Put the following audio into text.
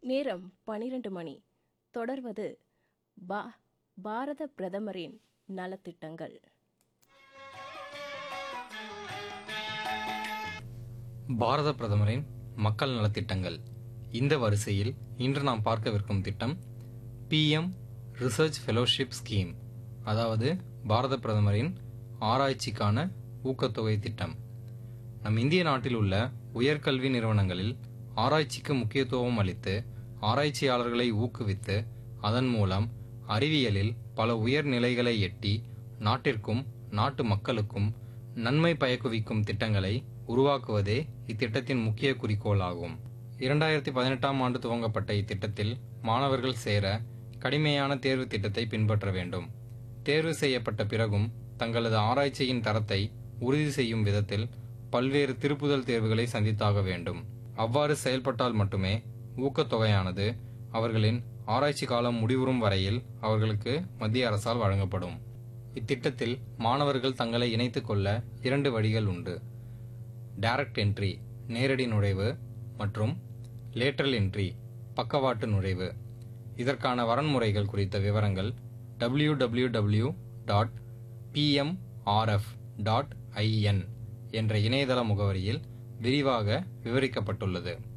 நேரம் பனிரெண்டு மணி தொடர்வது பா பாரத பிரதமரின் நலத்திட்டங்கள் பாரத பிரதமரின் மக்கள் நலத்திட்டங்கள் இந்த வரிசையில் இன்று நாம் பார்க்கவிருக்கும் திட்டம் பிஎம் ரிசர்ச் ஃபெலோஷிப் ஸ்கீம் அதாவது பாரத பிரதமரின் ஆராய்ச்சிக்கான ஊக்கத்தொகை திட்டம் நம் இந்திய நாட்டில் உள்ள உயர்கல்வி நிறுவனங்களில் ஆராய்ச்சிக்கு முக்கியத்துவம் அளித்து ஆராய்ச்சியாளர்களை ஊக்குவித்து அதன் மூலம் அறிவியலில் பல உயர் நிலைகளை எட்டி நாட்டிற்கும் நாட்டு மக்களுக்கும் நன்மை பயக்குவிக்கும் திட்டங்களை உருவாக்குவதே இத்திட்டத்தின் முக்கிய குறிக்கோளாகும் இரண்டாயிரத்தி பதினெட்டாம் ஆண்டு துவங்கப்பட்ட இத்திட்டத்தில் மாணவர்கள் சேர கடுமையான தேர்வு திட்டத்தை பின்பற்ற வேண்டும் தேர்வு செய்யப்பட்ட பிறகும் தங்களது ஆராய்ச்சியின் தரத்தை உறுதி செய்யும் விதத்தில் பல்வேறு திருப்புதல் தேர்வுகளை சந்தித்தாக வேண்டும் அவ்வாறு செயல்பட்டால் மட்டுமே ஊக்கத்தொகையானது அவர்களின் ஆராய்ச்சி காலம் முடிவுறும் வரையில் அவர்களுக்கு மத்திய அரசால் வழங்கப்படும் இத்திட்டத்தில் மாணவர்கள் தங்களை இணைத்துக் கொள்ள இரண்டு வழிகள் உண்டு டைரக்ட் என்ட்ரி நேரடி நுழைவு மற்றும் லேட்டரல் என்ட்ரி பக்கவாட்டு நுழைவு இதற்கான வரன்முறைகள் குறித்த விவரங்கள் www.pmrf.in dot PMRF dot IN என்ற இணையதள முகவரியில் விரிவாக விவரிக்கப்பட்டுள்ளது